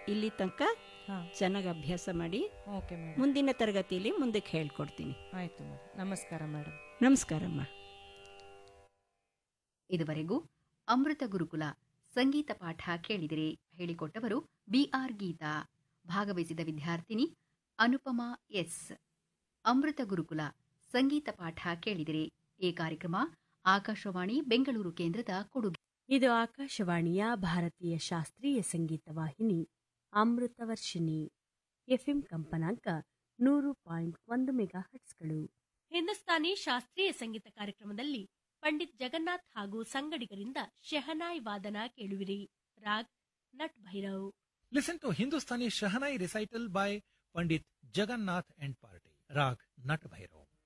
ಇಲ್ಲಿ ತನಕ ಹಾ ಚೆನ್ನಾಗಿ ಅಭ್ಯಾಸ ಮಾಡಿ ಓಕೆ ಮೇಡಮ್ ಮುಂದಿನ ತರಗತಿಯಲ್ಲಿ ಮುಂದಕ್ಕೆ ಹೇಳ್ಕೊಡ್ತೀನಿ ಆಯ್ತು ಮೇಡಮ್ ನಮಸ್ಕಾರ ಮೇಡಮ್ ನಮಸ್ಕಾರಮ್ಮ ಇದುವರೆಗೂ ಅಮೃತ ಗುರುಕುಲ ಸಂಗೀತ ಪಾಠ ಕೇಳಿದಿರಿ ಹೇಳಿಕೊಟ್ಟವರು ಬಿಆರ್ ಗೀತಾ ಭಾಗವಹಿಸಿದ ವಿದ್ಯಾರ್ಥಿನಿ ಅನುಪಮಾ ಎಸ್ ಅಮೃತ ಗುರುಕುಲ ಸಂಗೀತ ಪಾಠ ಕೇಳಿದಿರಿ ಈ ಕಾರ್ಯಕ್ರಮ ಆಕಾಶವಾಣಿ ಬೆಂಗಳೂರು ಕೇಂದ್ರದ ಕೊಡುಗೆ ಇದು ಆಕಾಶವಾಣಿಯ ಭಾರತೀಯ ಶಾಸ್ತ್ರೀಯ ಸಂಗೀತ ವಾಹಿನಿ ಅಮೃತವರ್ಷಿಣಿ ಎಫ್ಎಂ ಕಂಪನಾಂಕ ನೂರು ಪಾಯಿಂಟ್ ಒಂದು ಮೆಗಾ ಹಟ್ಸ್ಗಳು ಹಿಂದೂಸ್ತಾನಿ ಶಾಸ್ತ್ರೀಯ ಸಂಗೀತ ಕಾರ್ಯಕ್ರಮದಲ್ಲಿ ಪಂಡಿತ್ ಜಗನ್ನಾಥ್ ಹಾಗೂ ಸಂಗಡಿಗರಿಂದ ಶೆಹನಾಯ್ ವಾದನ ಕೇಳುವಿರಿ Raag Nat Bhairav Listen to Hindustani Shahanai recital by Pandit Jagannath and Party. Rag Nat Bhairav.